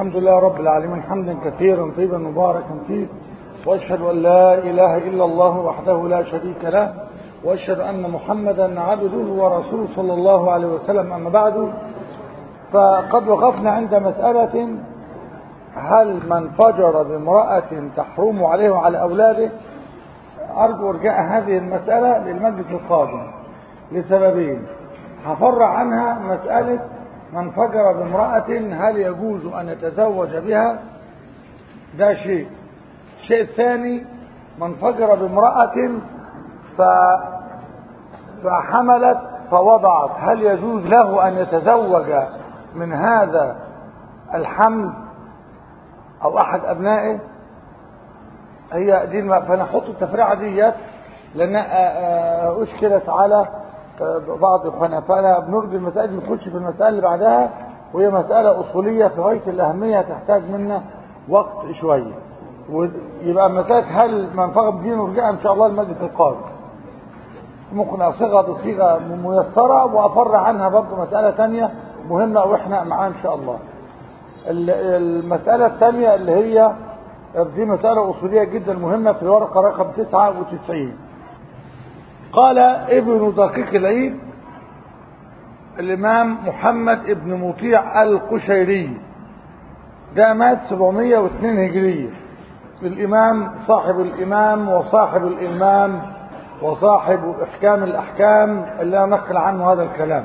الحمد لله رب العالمين حمدا كثيرا طيبا مباركا فيه واشهد ان لا اله الا الله وحده لا شريك له واشهد ان محمدا عبده ورسوله صلى الله عليه وسلم اما بعد فقد وقفنا عند مساله هل من فجر بامراه تحرم عليه وعلى اولاده ارجو ارجاء هذه المساله للمجلس القادم لسببين هفرع عنها مساله من فجر بامرأة هل يجوز أن يتزوج بها ده شيء الشيء الثاني من فجر بامرأة ف... فحملت فوضعت هل يجوز له أن يتزوج من هذا الحمل أو أحد أبنائه هي دي فنحط التفريعة ديت لأن أشكلت على بعض اخواننا فانا بنرجو المسائل نخش في المساله اللي بعدها وهي مساله اصوليه في غايه الاهميه تحتاج منا وقت شويه ويبقى مساله هل منفعه بدين ورجع ان شاء الله المجلس القادم ممكن اصيغها بصيغه ميسره وافر عنها برضه مساله ثانيه مهمه واحنا معاه ان شاء الله المساله الثانيه اللي هي دي مساله اصوليه جدا مهمه في الورقه رقم 99 قال ابن دقيق العيد الإمام محمد ابن مطيع القشيري ده مات 702 هجرية الإمام صاحب الإمام وصاحب الإمام وصاحب إحكام الأحكام اللي نقل عنه هذا الكلام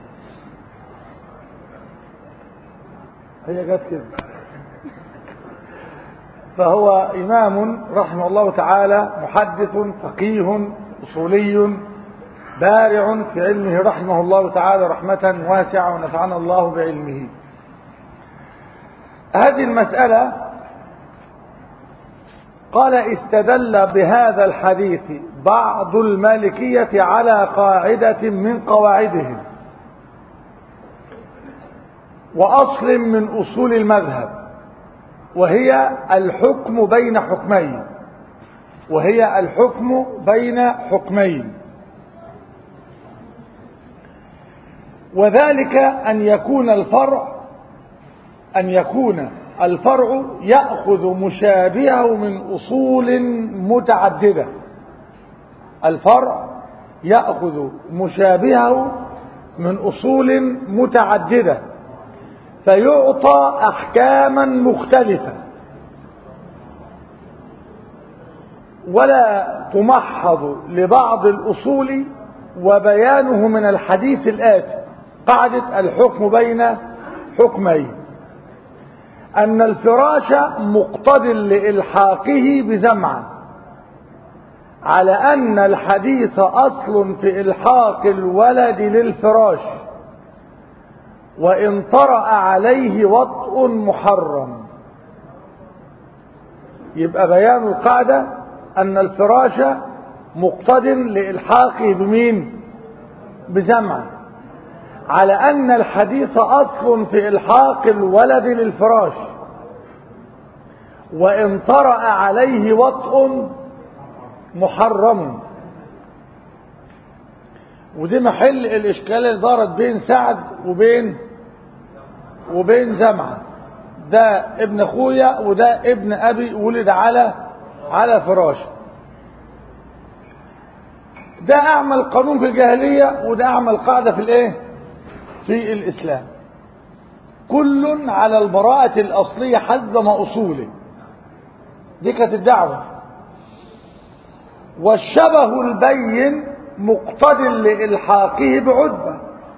هي جت كده فهو إمام رحمه الله تعالى محدث فقيه أصولي بارع في علمه رحمه الله تعالى رحمة واسعة ونفعنا الله بعلمه هذه المسألة قال استدل بهذا الحديث بعض المالكية على قاعدة من قواعدهم وأصل من أصول المذهب وهي الحكم بين حكمين وهي الحكم بين حكمين وذلك أن يكون الفرع أن يكون الفرع يأخذ مشابهه من أصول متعددة الفرع يأخذ مشابهه من أصول متعددة فيعطى أحكاما مختلفة ولا تمحض لبعض الأصول وبيانه من الحديث الآتي قاعدة الحكم بين حكمين أن الفراش مقتض لإلحاقه بزمعة على أن الحديث أصل في إلحاق الولد للفراش وإن طرأ عليه وطء محرم يبقى بيان القاعدة أن الفراش مقتد لإلحاقه بمين بزمعة على أن الحديث أصل في إلحاق الولد للفراش وإن طرأ عليه وطء محرم ودي محل الإشكال اللي دارت بين سعد وبين وبين زمعة ده ابن أخويا وده ابن أبي ولد على على فراش ده اعمل قانون في الجاهلية وده اعمل قاعدة في الايه في الاسلام كل على البراءة الاصلية حسب ما اصوله دي كانت الدعوة والشبه البين مقتد لإلحاقه بعدبة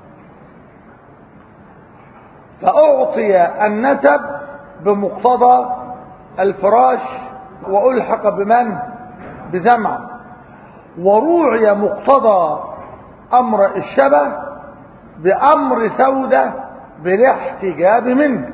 فأعطي النسب بمقتضى الفراش وألحق بمن بزمع وروعي مقتضى أمر الشبه بأمر سودة بالاحتجاب منه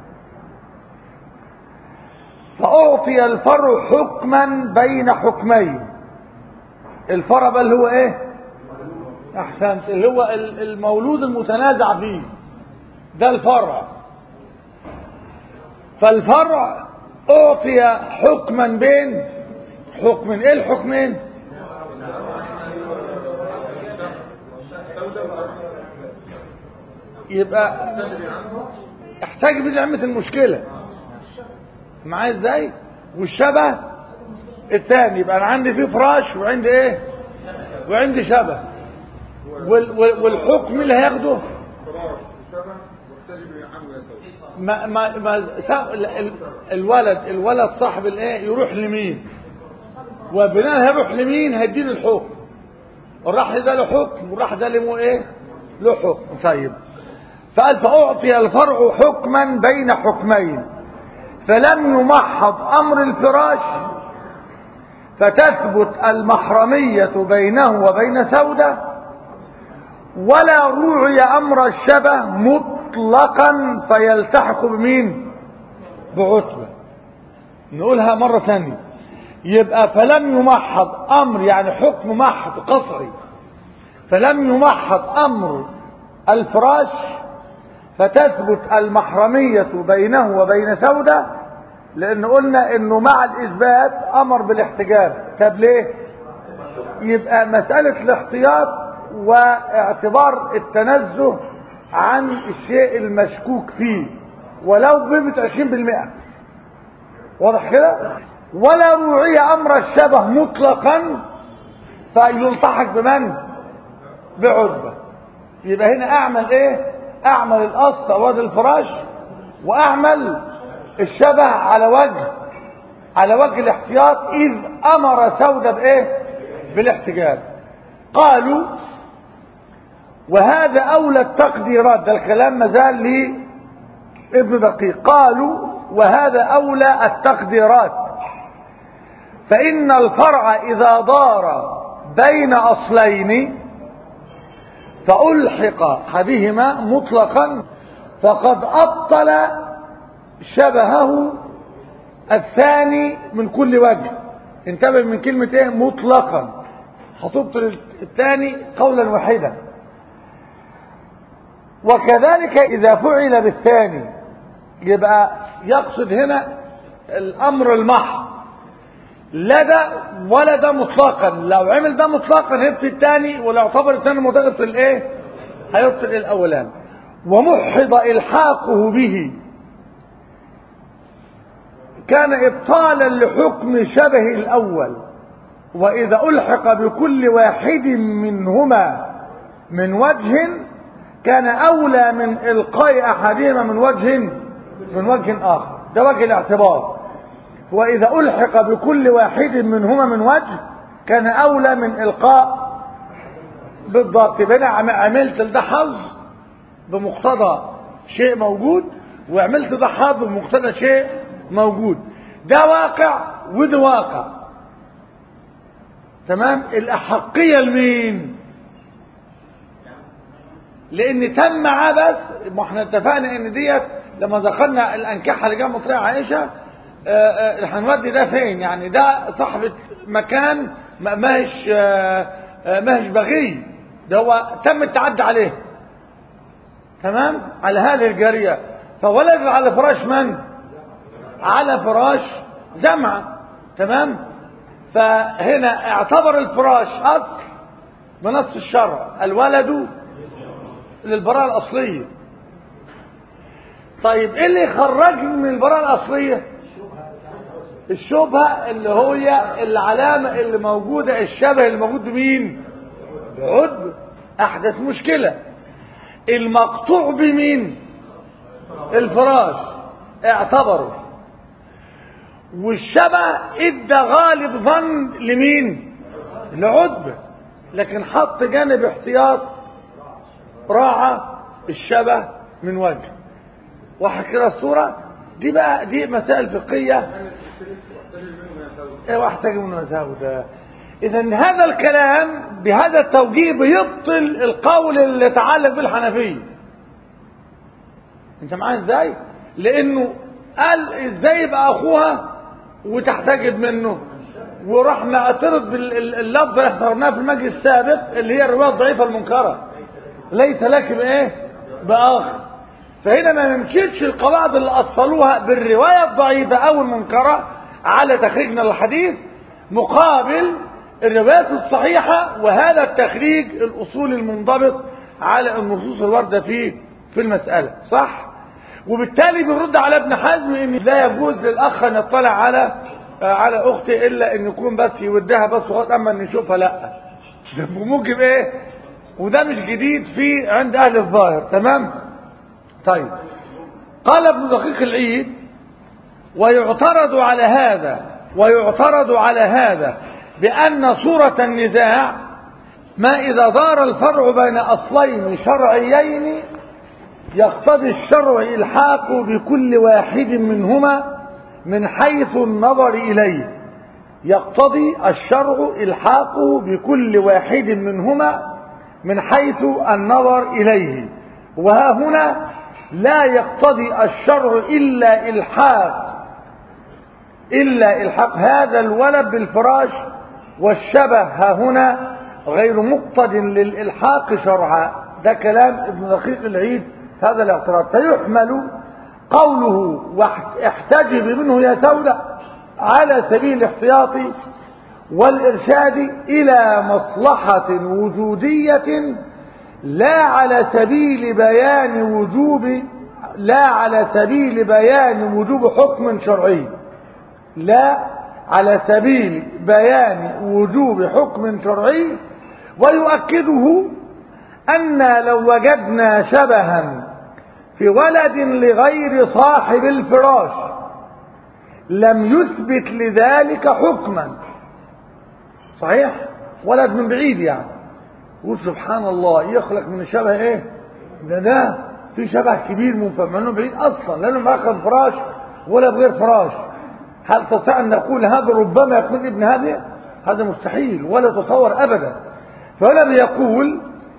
فأعطي الفرع حكما بين حكمين الفرع بل هو ايه احسنت اللي هو المولود المتنازع فيه ده الفرع فالفرع اعطي حكما بين حكمين ايه الحكمين يبقى احتاج بنعمة المشكلة معايا ازاي والشبه الثاني يبقى انا عندي فيه فراش وعندي ايه وعندي شبه وال وال والحكم اللي هياخده فراش وشبه واختلف عنه يا سوي ما ما ما سا- ال- ال- الولد الولد صاحب الايه يروح لمين وبناء هيروح لمين هيديله الحكم الراح ده له حكم والراح ده له ايه له حكم طيب فقال فأعطي الفرع حكما بين حكمين فلم يمحض أمر الفراش فتثبت المحرمية بينه وبين سودة ولا روعي أمر الشبه مطلقا فيلتحق بمين بعتبة نقولها مرة ثانية يبقى فلم يمحض أمر يعني حكم محض قصري فلم يمحض أمر الفراش فتثبت المحرمية بينه وبين سودة لأن قلنا إنه مع الإثبات أمر بالاحتجاب طب ليه؟ يبقى مسألة الاحتياط واعتبار التنزه عن الشيء المشكوك فيه ولو بنسبة 20% واضح كده؟ ولا روعي أمر الشبه مطلقا فيلتحق بمن؟ بعتبة يبقى هنا أعمل إيه؟ أعمل الأصل أواد الفراش وأعمل الشبه على وجه على وجه الاحتياط إذ أمر سودة بإيه؟ بالاحتجاب قالوا وهذا أولى التقديرات ده الكلام مازال لابن دقيق قالوا وهذا أولى التقديرات فإن الفرع إذا دار بين أصلين فألحق أحدهما مطلقا فقد أبطل شبهه الثاني من كل وجه انتبه من كلمة ايه مطلقا هتبطل الثاني قولا واحدا وكذلك إذا فعل بالثاني يبقى يقصد هنا الأمر المحض لا ده ولا ده مطلقا لو عمل ده مطلقا هيبطل الثاني ولو اعتبر الثاني مطلق يبطل الايه هيبطل الاولاني ومحض الحاقه به كان ابطالا لحكم شبه الاول واذا الحق بكل واحد منهما من وجه كان اولى من القاء احدهما من وجه من وجه اخر ده وجه الاعتبار وإذا ألحق بكل واحد منهما من وجه كان أولى من إلقاء بالضبط بنا عملت ده حظ بمقتضى شيء موجود وعملت ده حظ بمقتضى شيء موجود ده واقع وده واقع تمام الأحقية لمين لأن تم معاه بس ما احنا اتفقنا ان ديت لما دخلنا الأنكحة اللي جاب مطرية عائشة هنودي ده فين يعني ده صاحبة مكان ماهش ماهش بغي ده هو تم التعدي عليه تمام على هذه الجارية فولد على فراش من على فراش جمعة تمام فهنا اعتبر الفراش أصل بنص الشرع الولد للبراءة الأصلية طيب ايه اللي يخرجني من البراءة الأصلية الشبهة اللي هي العلامة اللي موجودة الشبه اللي موجود بمين بعد احدث مشكلة المقطوع بمين الفراش اعتبروا والشبه ادى غالب ظن لمين لعتبة لكن حط جانب احتياط راعى الشبه من وجه واحد كده الصورة دي بقى دي مسائل فقهية ايه واحتاج منه مساوي ده اذا هذا الكلام بهذا التوجيه بيبطل القول اللي تعلق بالحنفية انت معايا ازاي لانه قال ازاي يبقى اخوها وتحتجب منه وراح نعترض باللفظ اللي احنا في المجلس السابق اللي هي الروايه الضعيفه المنكره ليس لك بايه باخر فهنا ما نمشيش القواعد اللي اصلوها بالروايه الضعيفه او المنكره على تخريجنا للحديث مقابل الروايات الصحيحه وهذا التخريج الاصولي المنضبط على النصوص الوارده في في المساله صح وبالتالي بيرد على ابن حزم ان لا يجوز للاخ ان يطلع على على اخته الا ان يكون بس يودها بس وقت اما ان يشوفها لا ده بموجب ايه وده مش جديد في عند اهل الظاهر تمام طيب قال ابن دقيق العيد ويعترض على هذا ويعترض على هذا بأن صورة النزاع ما إذا دار الفرع بين أصلين شرعيين يقتضي الشرع الحاق بكل واحد منهما من حيث النظر إليه يقتضي الشرع الحاق بكل واحد منهما من حيث النظر إليه وها هنا لا يقتضي الشرع إلا إلحاق إلا إلحاق هذا الولد بالفراش والشبه ها هنا غير مقتض للإلحاق شرعا ده كلام ابن دقيق العيد هذا الاعتراض فيحمل قوله واحتجب منه يا سودة على سبيل الاحتياط والإرشاد إلى مصلحة وجودية لا على سبيل بيان وجوب لا على سبيل بيان وجوب حكم شرعي لا على سبيل بيان وجوب حكم شرعي ويؤكده أن لو وجدنا شبها في ولد لغير صاحب الفراش لم يثبت لذلك حكما صحيح ولد من بعيد يعني يقول سبحان الله يخلق من الشبه ايه ده ده في شبه كبير منفهم مع انه بعيد اصلا لانه ما اخذ فراش ولا بغير فراش هل تستطيع ان نقول هذا ربما يكون ابن هذا هذا مستحيل ولا تصور ابدا فلم يقول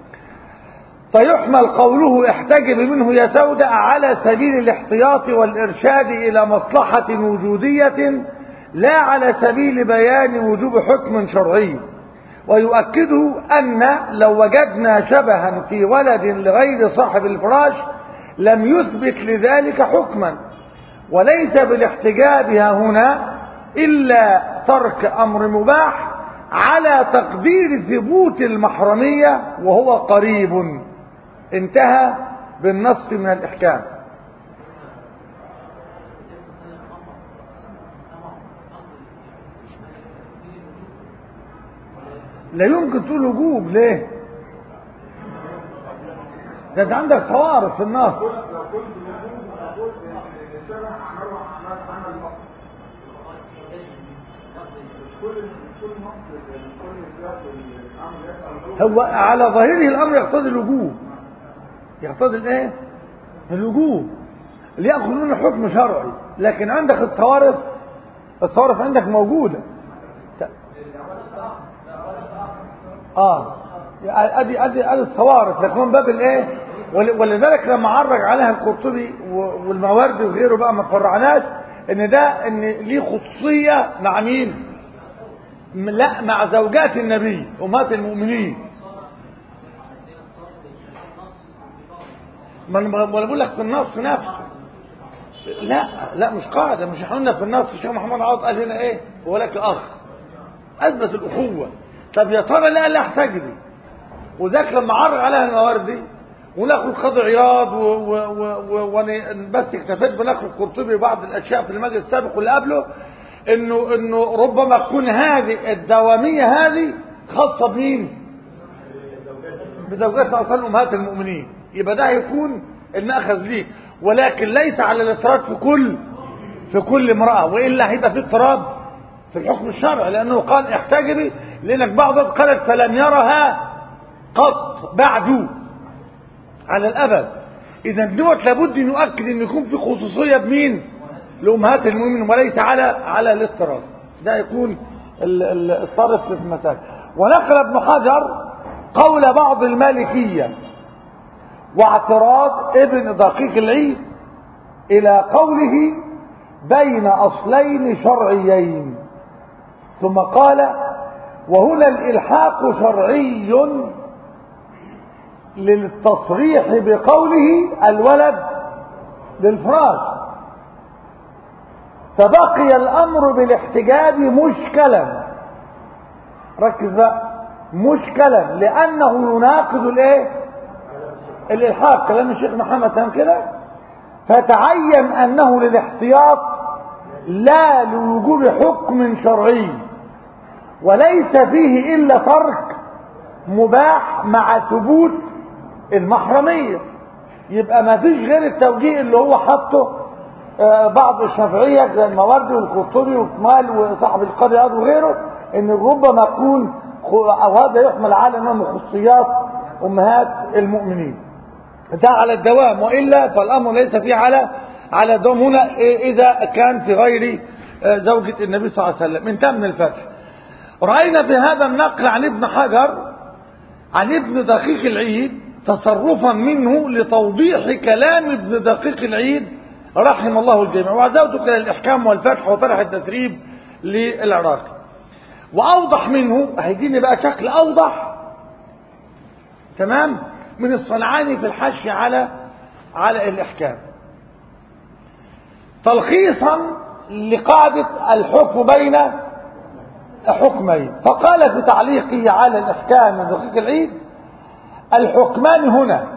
فيحمل قوله احتجب منه يا سودة على سبيل الاحتياط والإرشاد إلى مصلحة وجودية لا على سبيل بيان وجوب حكم شرعي ويؤكده أن لو وجدنا شبها في ولد لغير صاحب الفراش لم يثبت لذلك حكما وليس بالاحتجاب هنا إلا ترك أمر مباح على تقدير ثبوت المحرمية وهو قريب انتهى بالنص من الإحكام لا يمكن تقول وجوب ليه ده انت عندك صوارف في النص لو قلت وجوب اقول ان الشبه عمله عمل عمل الاصل كل كل مصر كل الذات والعمل يسأل هو على ظاهره الامر يقتضي الوجوب يقتضي الايه الوجوب ليأخذ منه حكم شرعي لكن عندك الصوارف الصوارف عندك موجودة ت- اه ادي ادي ادي الصوارف لكن من باب الايه ول- ولذلك لما عرج عليها القرطبي و- والمواردي وغيره بقى ما فرعناش ان ده ان ليه خصوصيه مع مين م- لا مع زوجات النبي امهات المؤمنين ما انا ما أنا بقول لك في النص نفسه لا لا مش قاعده مش احنا قلنا في النص الشيخ محمد عوض قال هنا ايه هو لك اخ اثبت الاخوه طب يا ترى لا لا احتجبي وذاك لما عرض عليها المواردي وناخد قاضي عياض و- و- و- و- وانا بس اكتفيت بنقل القرطبي بعض الاشياء في المجلس السابق واللي قبله انه انه ربما تكون هذه الدواميه هذه خاصه بمين؟ بزوجات اصلا امهات المؤمنين يبقى ده هيكون المأخذ ليك ولكن ليس على الاضطراد في كل في كل امرأة وإلا هيبقى في اضطراب في الحكم الشرعي لأنه قال احتجبي لأنك بعض قالت فلم يرها قط بعد على الأبد إذا دوت لابد أن يؤكد أن يكون في خصوصية بمين لأمهات المؤمنين وليس على على الاضطراد ده يكون ال- ال- الصرف في المساجد ونقل ابن حجر قول بعض المالكية واعتراض ابن دقيق العيد إلى قوله بين أصلين شرعيين ثم قال وهنا الإلحاق شرعي للتصريح بقوله الولد للفراش فبقي الأمر بالاحتجاب مشكلا ركز بقى مشكلا لأنه يناقض الايه الإلحاق كلام الشيخ محمد كان كده فتعين أنه للاحتياط لا لوجوب حكم شرعي وليس فيه إلا ترك مباح مع ثبوت المحرمية يبقى ما فيش غير التوجيه اللي هو حطه آه، بعض الشافعية زي المواردي والقرطبي وكمال وصاحب القاضي عياض وغيره ان ربما يكون خ- او هذا يحمل على انه من خصوصيات امهات المؤمنين ده على الدوام والا فالامر ليس فيه على على الدوام هنا إيه اذا كان في غير آه، زوجة النبي صلى الله عليه وسلم انتهى من الفتح رأينا في هذا النقل عن ابن حجر عن ابن دقيق العيد تصرفا منه لتوضيح كلام ابن دقيق العيد رحم الله الجميع وعزوتك الى الاحكام والفتح وطرح التسريب للعراقي واوضح منه هيديني بقى شكل اوضح تمام من الصنعاني في الحشي على على الاحكام تلخيصا لقاعدة الحكم بين حكمين فقال في تعليقه على الإحكام من دقيق العيد الحكمان هنا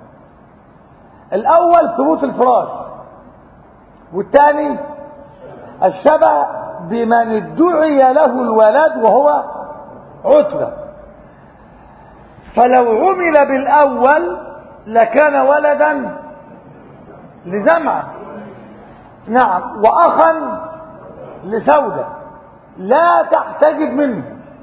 الأول ثبوت الفراش والثاني الشبه بمن ادعي له الولد وهو عتبة فلو عمل بالأول لكان ولدا لزمعة نعم وأخا لسودة لا تحتجب منه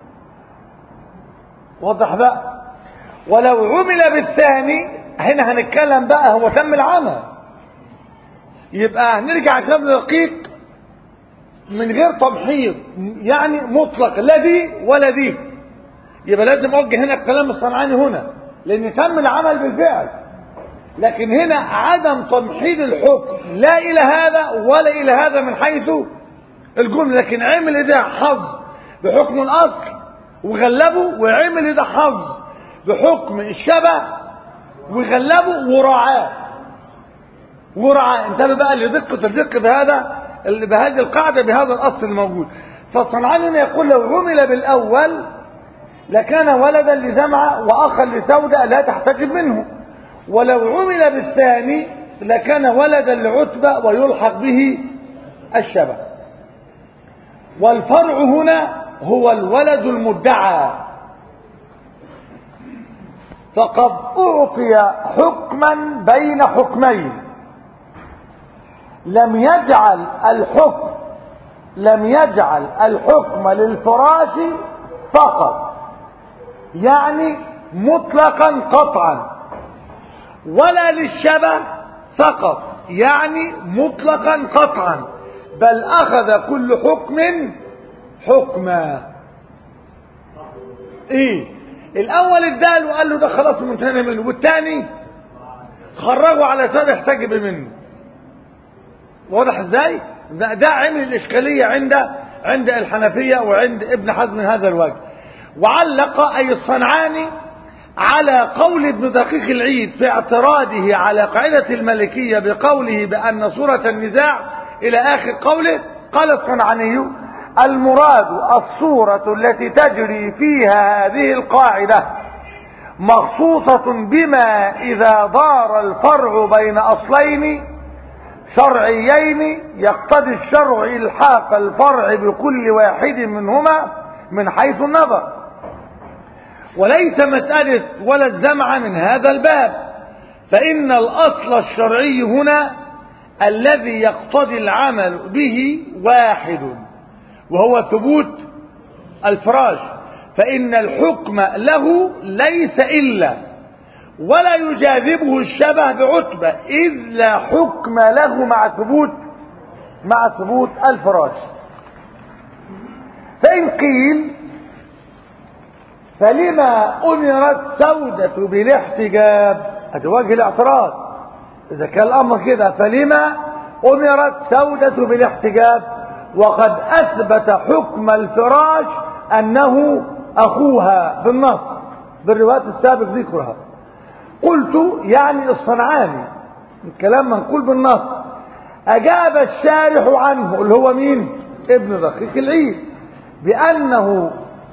واضح بقى ولو عمل بالثاني هنا هنتكلم بقى هو تم العمل يبقى هنرجع كلام دقيق من غير تمحيض يعني مطلق لا دي ولا دي يبقى لازم اوجه هنا الكلام الصنعاني هنا لان تم العمل بالفعل لكن هنا عدم تمحيض الحكم لا الى هذا ولا الى هذا من حيث الجمله لكن عمل ده حظ بحكم الاصل وغلبه وعمل ده حظ بحكم الشبه وغلبه وراعاه ورعاه انتبه بقى لدقه الدقه بهذا بهذه القاعده بهذا الاصل الموجود فالصنعاني هنا يقول لو عمل بالاول لكان ولدا لزمعه واخا لسوده لا تحتجب منه ولو عمل بالثاني لكان ولدا لعتبة ويلحق به الشبه والفرع هنا هو الولد المدعى فقد أعطي حكما بين حكمين لم يجعل الحكم لم يجعل الحكم للفراش فقط يعني مطلقا قطعا ولا للشبه فقط يعني مطلقا قطعا بل اخذ كل حكم حكما ايه الاول اداله وقال له ده خلاص منتهينا منه والثاني خرجه على سبب يحتجب منه واضح ازاي ده, ده عمل الاشكاليه عند عند الحنفيه وعند ابن حزم من هذا الوجه وعلق اي الصنعاني على قول ابن دقيق العيد في اعتراضه على قاعدة الملكية بقوله بأن صورة النزاع إلى آخر قوله قال الصنعاني المراد الصورة التي تجري فيها هذه القاعدة مخصوصة بما إذا دار الفرع بين أصلين شرعيين يقتضي الشرع إلحاق الفرع بكل واحد منهما من حيث النظر وليس مسألة ولا الزمع من هذا الباب فإن الأصل الشرعي هنا الذي يقتضي العمل به واحد وهو ثبوت الفراش فإن الحكم له ليس إلا ولا يجاذبه الشبه بعتبة إذ لا حكم له مع ثبوت مع ثبوت الفراش فإن قيل فلما أمرت سودة بالاحتجاب هذا وجه الاعتراض إذا كان الأمر كده فلما أمرت سودة بالاحتجاب وقد أثبت حكم الفراش أنه أخوها بالنص بالروايات السابق ذكرها قلت يعني الصنعاني الكلام منقول بالنص أجاب الشارح عنه اللي هو مين ابن دقيق العيد بأنه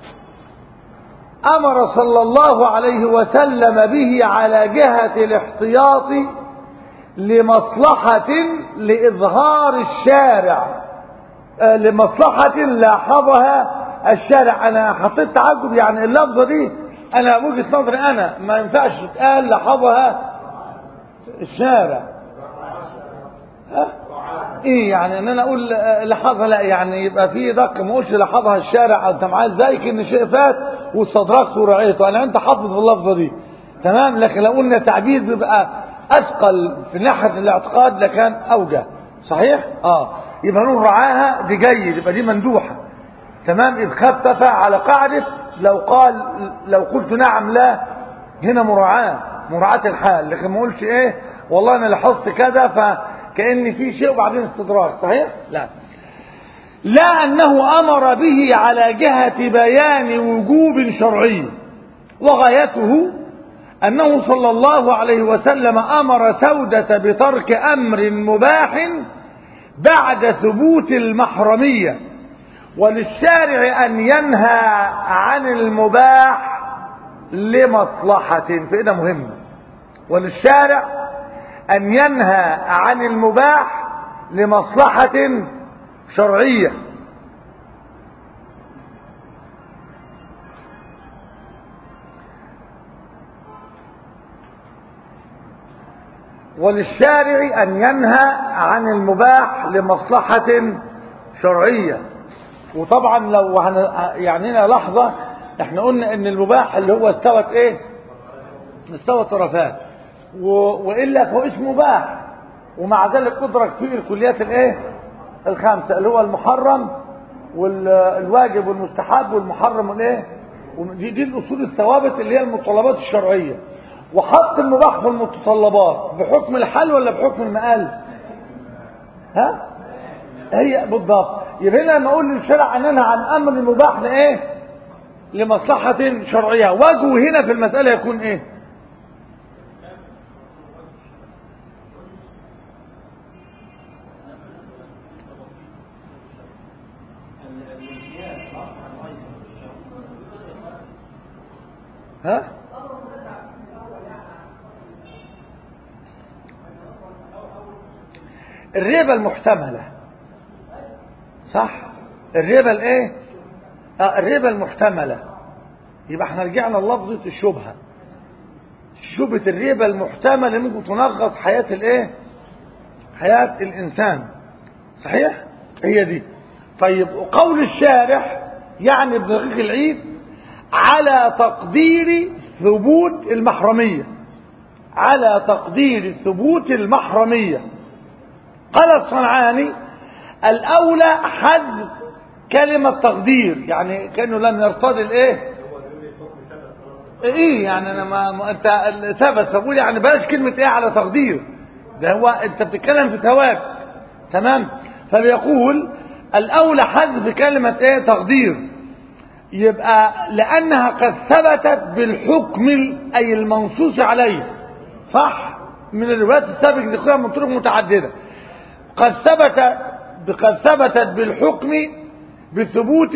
أمر صلى الله عليه وسلم به على جهة الاحتياط لمصلحة لإظهار الشارع آه، لمصلحة لاحظها الشارع أنا حطيت تعجب يعني اللفظة دي أنا وجهة نظري أنا ما ينفعش تقال لاحظها الشارع ها؟ ايه يعني ان انا اقول آه، لاحظها لا يعني يبقى في دق ما اقولش لاحظها الشارع انت معايا ازاي كان شيء فات واستدركته ورعيته انا انت حافظ في اللفظه دي تمام لكن لو قلنا تعبير بيبقى اثقل في ناحيه الاعتقاد لكان اوجه صحيح اه يبقى نقول رعاها دي جيد يبقى دي مندوحه تمام يبقى خفف على قاعده لو قال لو قلت نعم لا هنا مراعاه مراعاه الحال لكن ما اقولش ايه والله انا لاحظت كذا فكأن في شيء وبعدين استدراك صحيح لا لا أنه أمر به على جهة بيان وجوب شرعي وغايته أنه صلى الله عليه وسلم أمر سودة بترك أمر مباح بعد ثبوت المحرمية وللشارع أن ينهى عن المباح لمصلحة فإذا مهم وللشارع أن ينهى عن المباح لمصلحة شرعية وللشارع أن ينهى عن المباح لمصلحة شرعية وطبعا لو هن... يعني هنا لحظة احنا قلنا ان المباح اللي هو استوت ايه استوى طرفات و... وإلا فهو اسمه مباح ومع ذلك أدرك فيه الكليات الايه الخمسة اللي هو المحرم والواجب والمستحب والمحرم والايه دي, دي الأصول الثوابت اللي هي المتطلبات الشرعية وحط المباح في المتطلبات بحكم الحل ولا بحكم المقال ها هي بالضبط يبقى هنا لما اقول للشرع اننا عن امر مباح لايه لمصلحة شرعية وجهه هنا في المسألة يكون ايه ها الربا المحتملة صح الربا الايه آه الربا المحتملة يبقى احنا رجعنا للفظة الشبهة شبهة الربا المحتملة ممكن تنغص حياة الايه حياة الانسان صحيح هي دي طيب وقول الشارح يعني ابن رقيق العيد على تقدير ثبوت المحرمية على تقدير ثبوت المحرمية قال الصنعاني الأولى حذف كلمة تقدير يعني كأنه لم يرتضي الايه ايه يعني انا ما, ما انت ثبت فبقول يعني بلاش كلمة ايه على تقدير ده هو انت بتتكلم في ثواب تمام فبيقول الاولى حذف كلمة ايه تقدير يبقى لانها قد ثبتت بالحكم اي المنصوص عليه صح من الروايات السابقة ذكرها من طرق متعددة قد ثبت قد ثبتت بالحكم بثبوت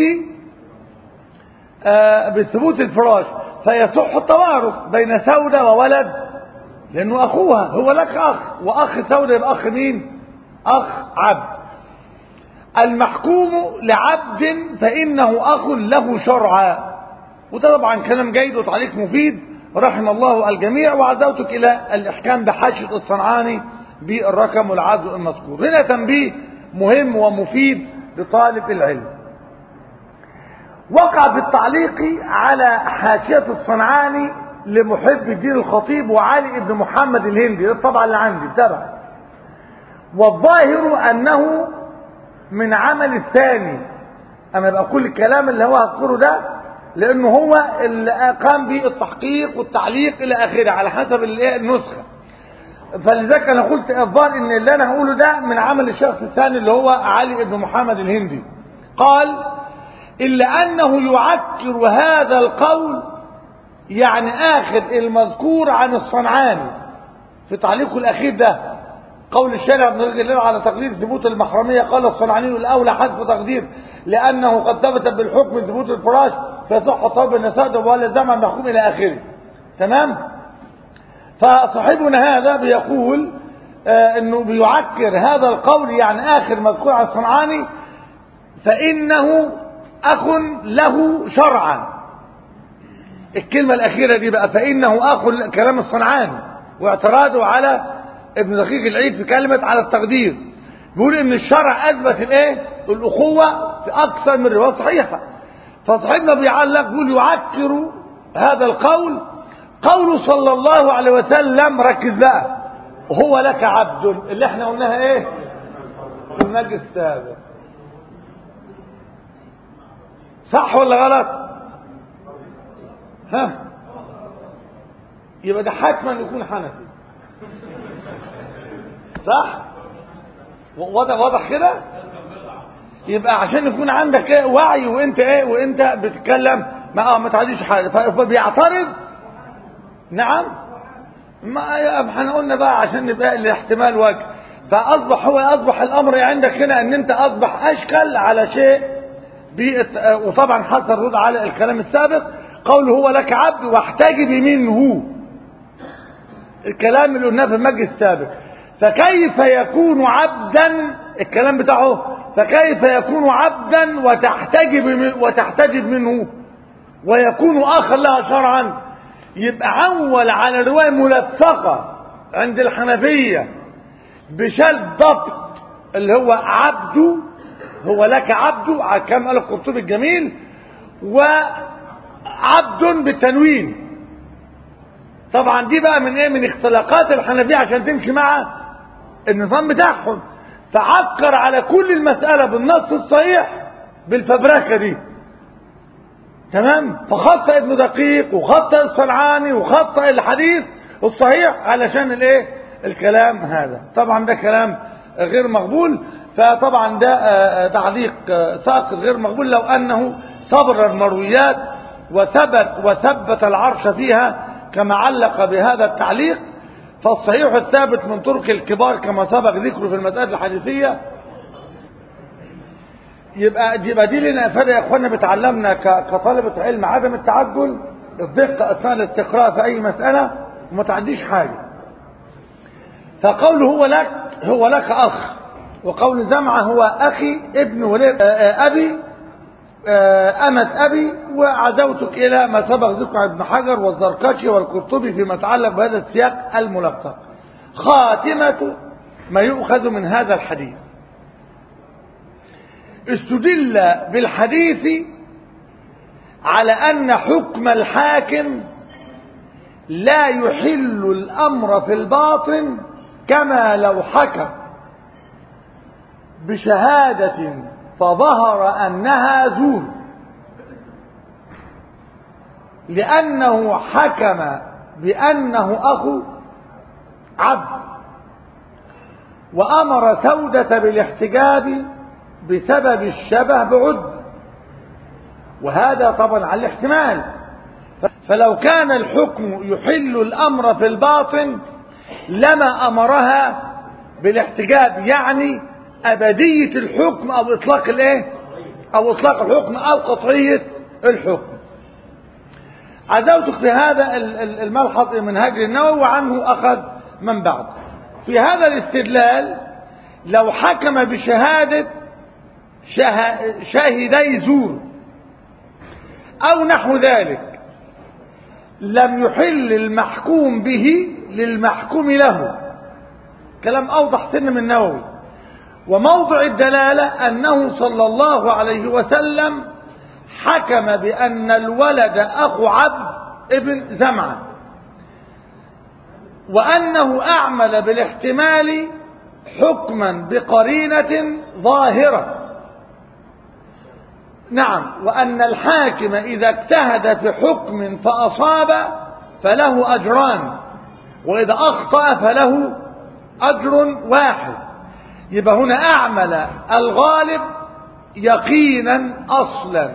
آه بثبوت الفراش فيصح التوارث بين سودة وولد لأنه أخوها هو لك أخ وأخ سودة يبقى أخ مين أخ عبد المحكوم لعبد فإنه أخ له شرعا وده طبعا كلام جيد وتعليق مفيد رحم الله الجميع وعزوتك إلى الإحكام بحاشية الصنعاني بالرقم والعزو المذكور هنا تنبيه مهم ومفيد لطالب العلم وقع في التعليق على حاشية الصنعاني لمحب الدين الخطيب وعلي بن محمد الهندي ده الطبعة اللي عندي بتابع والظاهر أنه من عمل الثاني أنا بقى كل الكلام اللي هو هذكره ده لأنه هو اللي قام بالتحقيق والتعليق إلى آخره على حسب النسخة فلذلك انا قلت الظاهر ان اللي انا هقوله ده من عمل الشخص الثاني اللي هو علي بن محمد الهندي قال الا انه يعكر هذا القول يعني اخذ المذكور عن الصنعاني في تعليقه الاخير ده قول الشارع بن رجل على تقدير ثبوت المحرمية قال الصنعاني الأولى حذف تقدير لأنه قد ثبت بالحكم ثبوت الفراش فصح طلب النساء ولا زمن محكوم إلى آخره تمام فصاحبنا هذا بيقول آه انه بيعكر هذا القول يعني اخر مذكور عن الصنعاني فانه اخ له شرعا الكلمة الاخيرة دي بقى فانه اخ كلام الصنعاني واعتراضه على ابن دقيق العيد في كلمة على التقدير بيقول ان الشرع اثبت الايه الاخوة في اكثر من رواية صحيحة فصاحبنا بيعلق بيقول يعكر هذا القول قول صلى الله عليه وسلم ركز بقى هو لك عبد اللي احنا قلناها ايه في المجلس السابق صح ولا غلط ها يبقى ده حتما يكون حنفي صح واضح واضح كده يبقى عشان يكون عندك ايه وعي وانت ايه وانت بتتكلم ما اه ما تعديش حاجه فبيعترض نعم ما احنا قلنا بقى عشان نبقى الاحتمال وجه فاصبح هو اصبح الامر عندك هنا ان انت اصبح اشكل على شيء وطبعا حصل رد على الكلام السابق قوله هو لك عبد واحتجب منه الكلام اللي قلناه في المجلس السابق فكيف يكون عبدا الكلام بتاعه فكيف يكون عبدا وتحتجب من وتحتجب منه ويكون اخر لها شرعا يبقى عول على روايه ملفقه عند الحنفيه بشال ضبط اللي هو عبده هو لك عبده كما قال القرطبي الجميل وعبد بالتنوين طبعا دي بقى من ايه من اختلاقات الحنفيه عشان تمشي مع النظام بتاعهم فعكر على كل المسألة بالنص الصحيح بالفبركة دي تمام فخطأ ابن دقيق وخطأ الصنعاني وخطأ الحديث الصحيح علشان الايه الكلام هذا طبعا ده كلام غير مقبول فطبعا ده تعليق ساقط غير مقبول لو انه صبر المرويات وثبت وثبت العرش فيها كما علق بهذا التعليق فالصحيح الثابت من طرق الكبار كما سبق ذكره في المسألة الحديثية يبقى يبقى دي لنا افاده يا اخوانا بتعلمنا كطلبه علم عدم التعجل الدقه اثناء الاستقراء في اي مساله وما تعديش حاجه فقوله هو لك هو لك اخ وقول زمعه هو اخي ابن ولد ابي أمة أبي وعزوتك إلى ما سبق ذكر عن ابن حجر والزركشي والقرطبي فيما يتعلق بهذا السياق الملفق خاتمة ما يؤخذ من هذا الحديث استدل بالحديث على أن حكم الحاكم لا يحل الأمر في الباطن كما لو حكم بشهادة فظهر أنها زور لأنه حكم بأنه أخو عبد وأمر سودة بالاحتجاب بسبب الشبه بعد وهذا طبعا على الاحتمال فلو كان الحكم يحل الأمر في الباطن لما أمرها بالاحتجاب يعني أبدية الحكم أو إطلاق الإيه أو إطلاق الحكم أو قطعية الحكم عزوتك في هذا الملحظ من هجر النووي وعنه أخذ من بعد في هذا الاستدلال لو حكم بشهادة شاهدي زور أو نحو ذلك لم يحل المحكوم به للمحكوم له كلام أوضح سن من النووي وموضع الدلالة أنه صلى الله عليه وسلم حكم بأن الولد أخو عبد ابن زمعة وأنه أعمل بالاحتمال حكما بقرينة ظاهرة نعم وأن الحاكم إذا اجتهد في حكم فأصاب فله أجران وإذا أخطأ فله أجر واحد يبقى هنا أعمل الغالب يقينا أصلا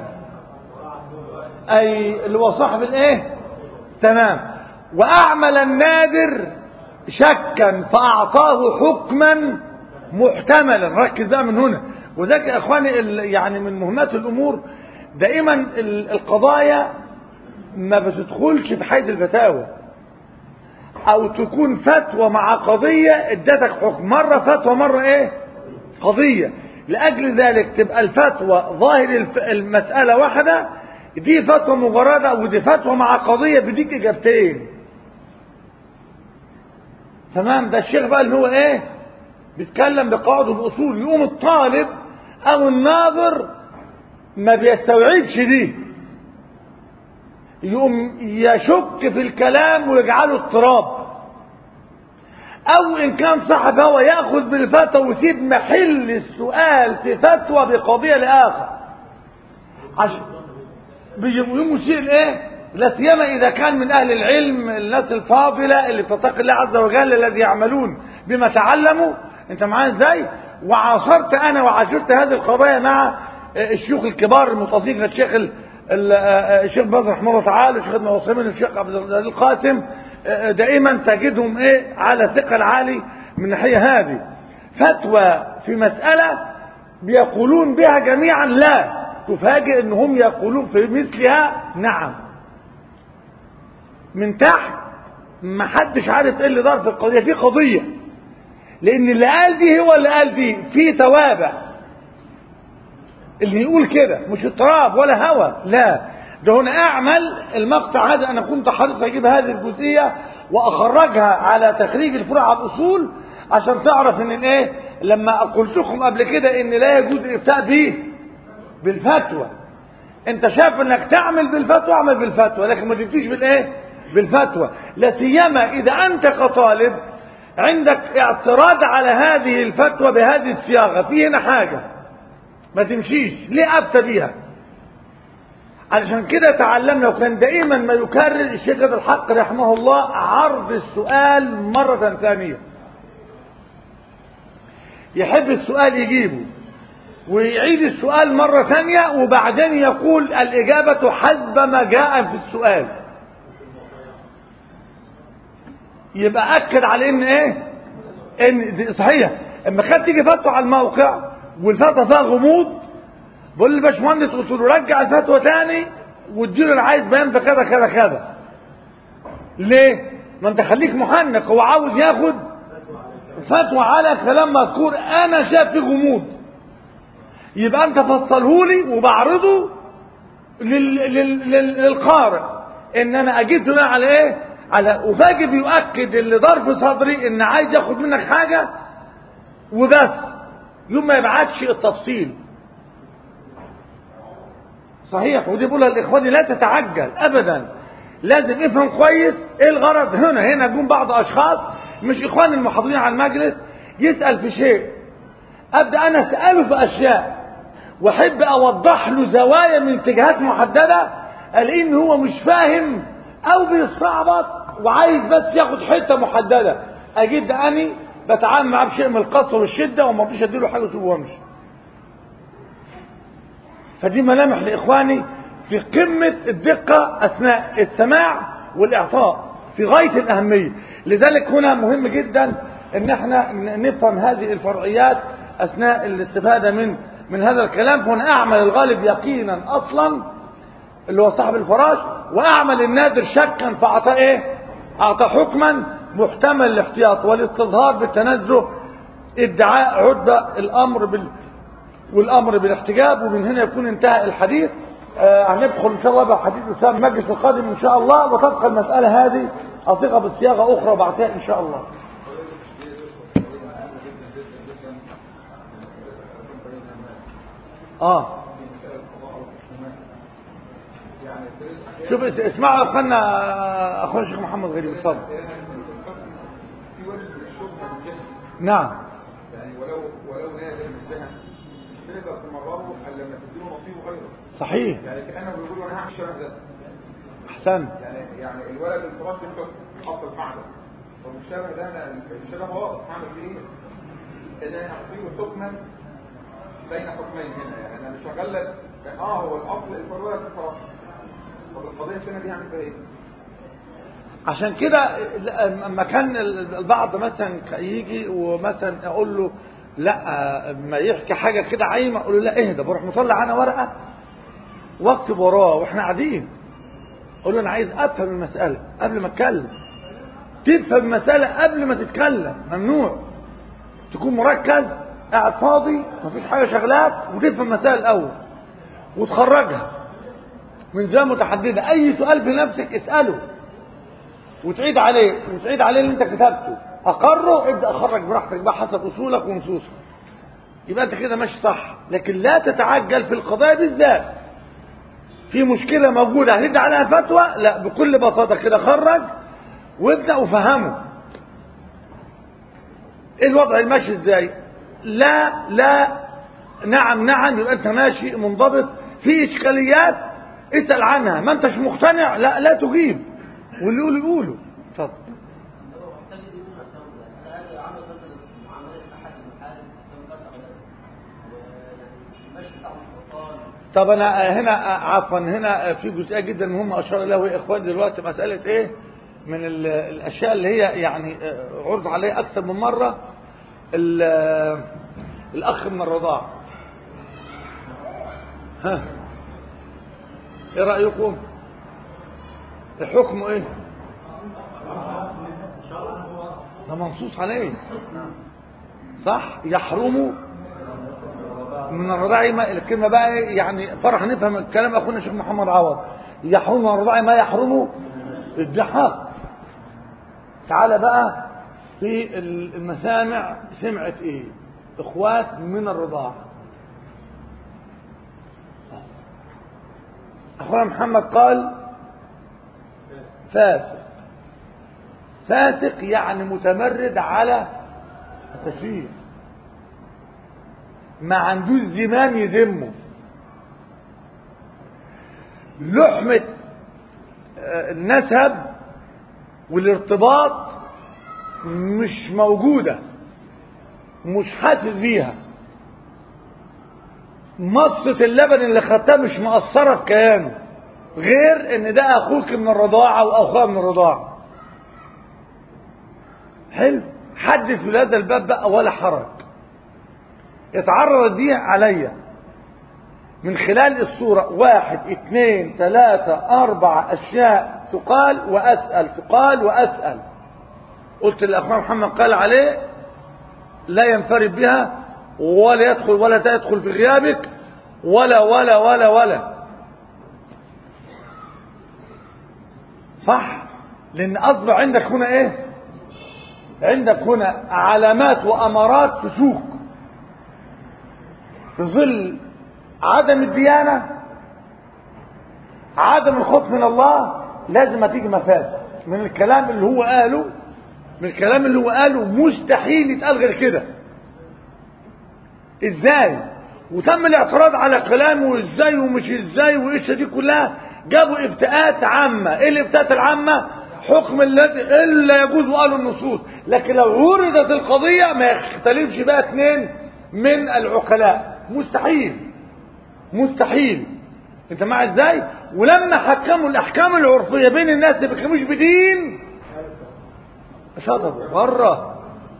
أي اللي هو صاحب الإيه تمام وأعمل النادر شكا فأعطاه حكما محتملا ركز بقى من هنا وذلك يا إخواني يعني من مهمات الأمور دائما القضايا ما بتدخلش في حيز الفتاوى او تكون فتوى مع قضية ادتك حكم مرة فتوى مرة ايه قضية لاجل ذلك تبقى الفتوى ظاهر الف- المسألة واحدة دي فتوى مجردة ودي فتوى مع قضية بديك اجابتين تمام ده الشيخ بقى اللي هو ايه بيتكلم بقواعد الاصول يقوم الطالب او الناظر ما بيستوعبش دي يقوم يشك في الكلام ويجعله اضطراب او ان كان صاحب هو ياخذ بالفتوى ويسيب محل السؤال في فتوى بقضيه لاخر عشان بيقوم يشير ايه لا سيما اذا كان من اهل العلم الناس الفاضله اللي بتتقي الله عز وجل الذي يعملون بما تعلموا انت معايا ازاي وعاصرت انا وعاشرت هذه القضايا مع الشيوخ الكبار المتصلين الشيخ ال- ال- الشيخ باز رحمه الله تعالى الشيخ ابن عثيمين الشيخ عبد العزيز القاسم دائما تجدهم ايه على ثقل عالي من الناحيه هذه فتوى في مساله بيقولون بها جميعا لا تفاجئ ان هم يقولون في مثلها نعم من تحت ما حدش عارف ايه اللي دار في القضيه في قضيه لان اللي قال دي هو اللي قال دي في توابع اللي يقول كده مش اضطراب ولا هوى لا ده هنا اعمل المقطع هذا انا كنت حريص اجيب هذه الجزئيه واخرجها على تخريج الفروع على الاصول عشان تعرف ان الايه لما قلت لكم قبل كده ان لا يجوز الافتاء به بالفتوى انت شايف انك تعمل بالفتوى اعمل بالفتوى لكن ما تفتيش بالايه بالفتوى لا سيما اذا انت كطالب عندك اعتراض على هذه الفتوى بهذه الصياغه في هنا حاجه ما تمشيش ليه افتى بيها علشان كده تعلمنا وكان دائما ما يكرر الشيخ عبد الحق رحمه الله عرض السؤال مرة ثانية يحب السؤال يجيبه ويعيد السؤال مرة ثانية وبعدين يقول الإجابة حسب ما جاء في السؤال يبقى أكد على إن إيه؟ إن دي صحيح اما كانت تيجي فتوى على الموقع والفتوى فيها غموض بقول للباشمهندس قلت له رجع الفتوى تاني واديله اللي عايز بيان في كذا كذا كذا ليه؟ ما انت خليك محنك هو عاوز ياخد فتوى على كلام مذكور انا شايف فيه غموض يبقى انت فصلهولي وبعرضه لل... لل... لل... للقارئ ان انا اجيب له على ايه على وفاجئ بيؤكد اللي دار في صدري ان عايز ياخد منك حاجه وبس يوم ما يبعتش التفصيل صحيح ودي بقولها لاخواني لا تتعجل ابدا لازم افهم كويس ايه الغرض هنا هنا جم بعض اشخاص مش اخوان المحاضرين على المجلس يسال في شيء ابدا انا اساله في اشياء واحب اوضح له زوايا من اتجاهات محدده الاقي ان هو مش فاهم او بيستعبط وعايز بس ياخد حته محدده اجيب ده اني بتعامل معاه بشيء من القسوه والشده وما رضيش اديله حاجه اسيبه وامشي فدي ملامح لاخواني في قمه الدقه اثناء السماع والاعطاء في غايه الاهميه لذلك هنا مهم جدا ان احنا نفهم هذه الفرعيات اثناء الاستفاده من من هذا الكلام فهنا اعمل الغالب يقينا اصلا اللي هو صاحب الفراش واعمل النادر شكا فاعطى ايه اعطى حكما محتمل الاحتياط والاستظهار بالتنزه ادعاء عدة الامر بال والامر بالاحتجاب ومن هنا يكون انتهى الحديث آه هندخل ان شاء الله بحديث اسلام المجلس القادم ان شاء الله وتبقى المساله هذه اصيغه بصياغه اخرى بعدها ان شاء الله اه شوف اسمعوا يا اخوانا اخونا الشيخ محمد غريب اتفضل في وجه الشبهه من جهه نعم يعني ولو ولو نادر من جهه مش تقدر تمرره الا لما تديله نصيبه غيره صحيح يعني كانه بيقول انا هعمل شبه ده احسنت يعني يعني الولد الفراش انت حط المعدن طب الشبه ده انا الشبه واضح هعمل فيه ايه؟ ان انا هعطيه حكما بين حكمين هنا يعني انا مش هغلب اه هو الاصل الولد الفراش طب القضيه الثانيه دي هعمل فيها ايه؟ عشان كده لما كان البعض مثلا يجي ومثلا اقول له لا ما يحكي حاجه كده عايمه اقول له لا اهدى بروح مطلع انا ورقه واكتب وراه واحنا قاعدين اقول له انا عايز افهم المساله قبل ما اتكلم تفهم مسألة قبل ما تتكلم ممنوع تكون مركز قاعد فاضي مفيش حاجة شغلاك وتفهم مسائل الأول وتخرجها من زي متحددة أي سؤال في نفسك اسأله وتعيد عليه وتعيد عليه اللي أنت كتبته أقره ابدأ أخرج براحتك بقى حسب أصولك ونصوصك يبقى أنت كده ماشي صح لكن لا تتعجل في القضايا بالذات في مشكلة موجودة هتدي عليها فتوى لا بكل بساطة كده خرج وابدأ وفهمه ايه الوضع الماشي ازاي لا لا نعم نعم يبقى انت ماشي منضبط في اشكاليات اسأل عنها ما انتش مقتنع لا لا تجيب واللي يقول يقوله اتفضل طب انا هنا عفوا هنا في جزئيه جدا مهمه اشار اليها اخواني دلوقتي مساله ايه من الاشياء اللي هي يعني عرض عليها اكثر من مره الاخ من الرضاع ها ايه رايكم الحكم ايه ده منصوص عليه صح يحرم من الرضاع ما الكلمه بقى يعني فرح نفهم الكلام اخونا الشيخ محمد عوض يحرم من الرضاع ما يحرم الدحاق تعالى بقى في المسامع سمعت ايه اخوات من الرضاعة اخونا محمد قال فاسق فاسق يعني متمرد على التشريع ما عندوش زمام يذمه لحمة النسب والارتباط مش موجودة مش حاسس بيها مصة اللبن اللي خدتها مش مقصرة في كيانه غير ان ده اخوك من الرضاعة واخوها من الرضاعة حلو حدث في هذا الباب بقى ولا حرج اتعرض دي عليا من خلال الصورة واحد اثنين ثلاثة أربعة أشياء تقال وأسأل تقال وأسأل قلت للأخوان محمد قال عليه لا ينفرد بها ولا يدخل ولا تدخل في غيابك ولا ولا ولا ولا صح لأن أصبح عندك هنا إيه عندك هنا علامات وأمارات فسوق في ظل عدم الديانة عدم الخوف من الله لازم تيجي مفاسد من الكلام اللي هو قاله من الكلام اللي هو قاله مستحيل يتقال غير كده ازاي وتم الاعتراض على كلامه ازاي ومش ازاي وايش دي كلها جابوا افتاءات عامة ايه الافتاءات العامة حكم الذي الا يجوز وقالوا النصوص لكن لو عرضت القضية ما يختلفش بقى اثنين من العقلاء مستحيل مستحيل انت مع ازاي ولما حكموا الاحكام العرفية بين الناس اللي بيكلموش بدين شطبوا بره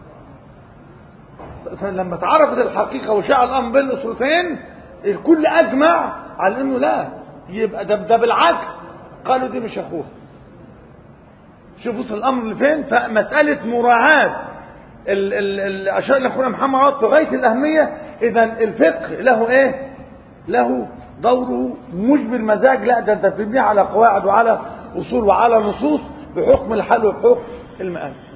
لما تعرفت الحقيقة وشاع الامر بين الاسرتين الكل اجمع على انه لا يبقى ده, ده بالعكس قالوا دي مش اخوها شوفوا وصل الامر لفين فمسألة مراعاة الاشياء اللي اخونا محمد عوض في غاية الاهمية اذا الفقه له ايه له دوره مش بالمزاج لا ده انت بتبنيه على قواعد وعلى اصول وعلى نصوص بحكم الحل وبحكم المآل